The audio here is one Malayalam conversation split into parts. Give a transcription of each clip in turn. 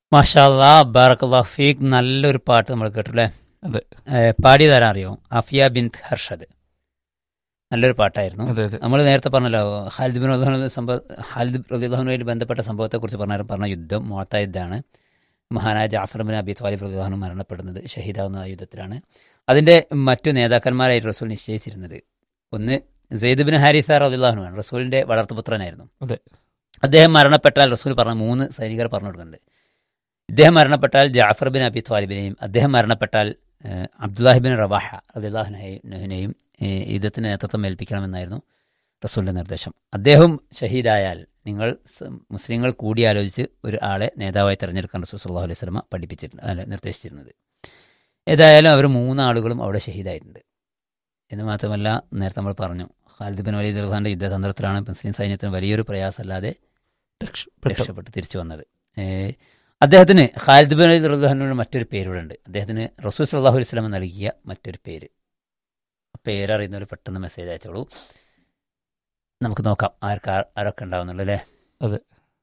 മാഷാല്ലാ ബാറക്കല്ലാ ഫീഖ് നല്ലൊരു പാട്ട് നമ്മൾ കേട്ടു അല്ലേ അതെ. ഏഹ് പാടി തരാൻ അറിയോ അഫിയ ബിൻ ഹർഷദ് നല്ലൊരു പാട്ടായിരുന്നു അതെ അതെ നമ്മൾ നേരത്തെ പറഞ്ഞല്ലോ ഖാലിദ് ബിൻ റദിയുള്ള സംഭവ ഖാലിദ് റദിയുള്ളാഹുനുമായി ബന്ധപ്പെട്ട സംഭവത്തെക്കുറിച്ച് പറഞ്ഞ പറഞ്ഞ യുദ്ധം മോത്ത യുദ്ധമാണ് മഹാനായ ജാഫർ ബിൻ അബി ത്വാലിബ് റദിയുള്ളാഹു മരണപ്പെടുന്നത് ഷഹീദാവുന്ന ആ യുദ്ധത്തിലാണ് അതിൻ്റെ മറ്റു നേതാക്കന്മാരായിട്ട് റസൂൽ നിശ്ചയിച്ചിരുന്നത് ഒന്ന് സെയ്ദ് ബിൻ ഹാരിസ റദിയുള്ളാഹുനാണ് റസൂലിൻ്റെ വളർത്തുപുത്രനായിരുന്നു അതെ. അദ്ദേഹം മരണപ്പെട്ടാൽ റസൂൽ പറഞ്ഞ മൂന്ന് സൈനികർ പറഞ്ഞു കൊടുക്കുന്നുണ്ട് ഇദ്ദേഹം മരണപ്പെട്ടാൽ ജാഫർ ബിൻ അബി ത്വാലിബിനെയും അദ്ദേഹം മരണപ്പെട്ടാൽ ഏഹ്, അബ്ദുല്ലാഹിബിൻ റവാഹ റദിയുള്ളാഹുനെയും യുദ്ധത്തിന് നേതൃത്വം ഏൽപ്പിക്കണമെന്നായിരുന്നു റസൂലിൻ്റെ നിർദ്ദേശം അദ്ദേഹം ഷഹീദായാൽ നിങ്ങൾ സ- മുസ്ലിങ്ങൾ കൂടിയാലോചിച്ച് ഒരു ആളെ നേതാവായി തിരഞ്ഞെടുക്കാൻ റസൂൽ സല്ലാഹു അലൈഹി സ്വലമ പഠിപ്പിച്ചിട്ടുണ്ട് അല്ല നിർദ്ദേശിച്ചിരുന്നത് ഏതായാലും അവർ മൂന്നാളുകളും അവിടെ ഷഹീദായിട്ടുണ്ട് എന്ന് മാത്രമല്ല നേരത്തെ നമ്മൾ പറഞ്ഞു ഖാലിദ് ബിൻ വലീദ് ഖാന്റെ യുദ്ധതന്ത്രത്തിലാണ് മുസ്ലിം സൈന്യത്തിന് വലിയൊരു പ്രയാസമല്ലാതെ രക്ഷപ്പെട്ടു രക്ഷപ്പെട്ട് തിരിച്ചു വന്നത് ഏഹ് അദ്ദേഹത്തിന് ഖാലിദ് ബിൻ അലി റഹ്ലാനോട് മറ്റൊരു പേരുകൂടെ ഉണ്ട് അദ്ദേഹത്തിന് റസൂൽ സല്ലാഹു അലൈഹി സ്വലം നൽകിയ മറ്റൊരു പേര് ആ പേരറിയുന്നവർ പെട്ടെന്ന് മെസ്സേജ് അയച്ചോളൂ നമുക്ക് നോക്കാം ആർക്ക് ആ- ആരൊക്കെ ഉണ്ടാവുന്നുള്ളൂ അല്ലേ അതെ.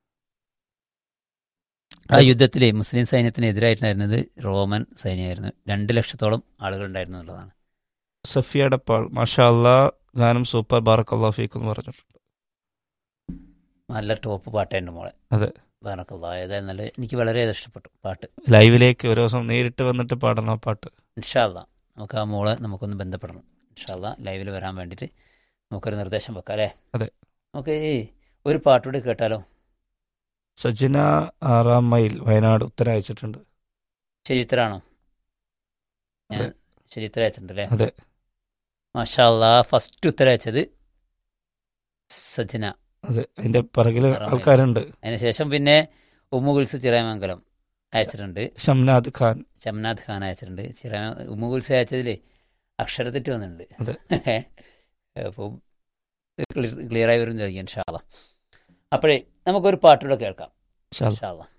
ആ യുദ്ധത്തിൽ മുസ്ലിം സൈന്യത്തിന് എതിരായിട്ടുണ്ടായിരുന്നത് റോമൻ സൈന്യമായിരുന്നു രണ്ട് ലക്ഷത്തോളം ആളുകൾ ഉണ്ടായിരുന്നു എന്നുള്ളതാണ് സഫിയയുടെ പാൾ മാഷാ അല്ലാ ഗാനം സൂപ്പർ ബാറക്കല്ലാ ഫീക്ക് എന്ന് പറഞ്ഞിട്ടുണ്ട് നല്ല ടോപ്പ് പാട്ടായിരുന്നു മോളെ അതെ. ബാറക്കല്ലാ ഏതായാലും നല്ല എനിക്ക് വളരെ ഇഷ്ടപ്പെട്ടു പാട്ട് ലൈവിലേക്ക് ഒരു ദിവസം നേരിട്ട് വന്നിട്ട് പാടണം ആ പാട്ട് ഇൻഷാല്ല നമുക്ക് ആ മോളെ നമുക്കൊന്ന് ബന്ധപ്പെടണം ഇൻഷാല്ല ലൈവിൽ വരാൻ വേണ്ടിയിട്ട് നമുക്കൊരു നിർദ്ദേശം വെക്കാം അല്ലേ അതെ. നമുക്ക് ഈ ഒരു പാട്ടുകൂടി കേട്ടാലോ സജിന ആറാം മൈൽ വയനാട് ഉത്തരം അയച്ചിട്ടുണ്ട് ചരിത്രാണോ ഞാൻ അതെ. ചരിത്രം അയച്ചിട്ടുണ്ട് അല്ലേ അതെ മാഷാല്ല ഫസ്റ്റ് ഉത്തരം അയച്ചത് സജന അതെ അതിന്റെ പിറകില് ആറാം മൈൽ. ആൾക്കാരുണ്ട് അതിനുശേഷം പിന്നെ ഉമ്മുകുൽസ് ചിറയമംഗലം അയച്ചിട്ടുണ്ട് ഷംനാദ് ഖാൻ ഷംനാഥ് ഖാൻ അയച്ചിട്ടുണ്ട് ചിറ ഉമ്മുകുൽസ് അയച്ചതിൽ അക്ഷരത്തെറ്റ് വന്നിട്ടുണ്ട് അതെ. അപ്പം ക്ലിയറായി വരും ഇൻഷാല്ല അപ്പോഴേ നമുക്കൊരു പാട്ടുകൂടെ കേൾക്കാം ഇൻഷാ അല്ലാ. ഇൻഷാല്ല